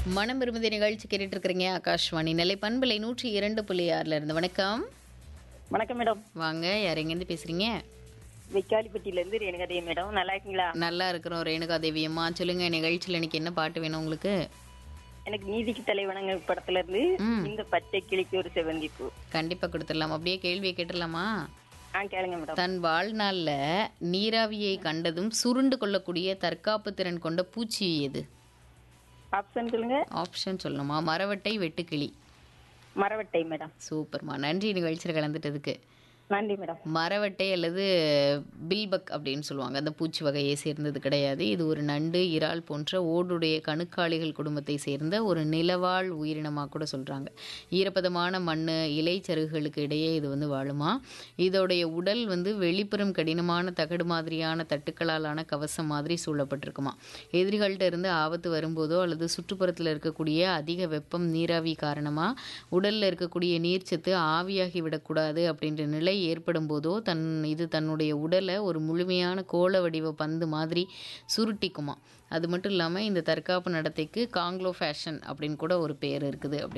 மனம் விரும்புதி நிகழ்ச்சி கேட்டுட்டு இருக்கிறீங்க ஆகாஷ்வாணி நெல்லை பண்பலை நூற்றி இரண்டு புள்ளி ஆறுல இருந்து வணக்கம் வணக்கம் மேடம் வாங்க யார் எங்கேருந்து பேசுறீங்க வெக்காலிப்பட்டியில இருந்து ரேணுகதே மேடம் நல்லா இருக்கீங்களா நல்லா இருக்கிறோம் ரேணுகா தேவி அம்மா சொல்லுங்க நிகழ்ச்சியில் இன்னைக்கு என்ன பாட்டு வேணும் உங்களுக்கு எனக்கு நீதிக்கு தலைவனங்க படத்துல இருந்து ம். இந்த பச்சை கிளிக்கு ஒரு செவந்தி பூ கண்டிப்பா கொடுத்துடலாம் அப்படியே கேள்வியை கேட்டுடலாமா ஆ கேளுங்க மேடம் தன் வாழ்நாள்ல நீராவியை கண்டதும் சுருண்டு கொள்ளக்கூடிய தற்காப்பு திறன் கொண்ட பூச்சி எது ஆப்ஷன் சொல்லுங்க ஆப்ஷன் சொல்லணுமா மரவட்டை வெட்டுக்கிளி மரவட்டை மேடம் சூப்பர்மா நன்றி நிகழ்ச்சியில் கலந்துட்டதுக்கு நன்றி மேடம் மரவட்டை அல்லது பில்பக் அப்படின்னு சொல்லுவாங்க அந்த பூச்சி வகையை சேர்ந்தது கிடையாது இது ஒரு நண்டு இறால் போன்ற ஓடுடைய கணுக்காளிகள் குடும்பத்தை சேர்ந்த ஒரு நிலவாழ் உயிரினமாக கூட சொல்கிறாங்க ஈரப்பதமான மண் இலைச்சருகுகளுக்கு இடையே இது வந்து வாழுமா இதோடைய உடல் வந்து வெளிப்புறம் கடினமான தகடு மாதிரியான தட்டுக்களாலான கவசம் மாதிரி சூழப்பட்டிருக்குமா எதிரிகள்கிட்ட இருந்து ஆபத்து வரும்போதோ அல்லது சுற்றுப்புறத்தில் இருக்கக்கூடிய அதிக வெப்பம் நீராவி காரணமாக உடலில் இருக்கக்கூடிய நீர்ச்சத்து ஆவியாகி விடக்கூடாது அப்படின்ற நிலை ஏற்படும் போதோ தன் இது தன்னுடைய உடலை ஒரு முழுமையான கோள வடிவ பந்து மாதிரி சுருட்டிக்குமா அது மட்டும் இல்லாமல் இந்த தற்காப்பு நடத்தைக்கு காங்க்ளோ ஃபேஷன் அப்படின்னு கூட ஒரு பேர் இருக்குது அப்படி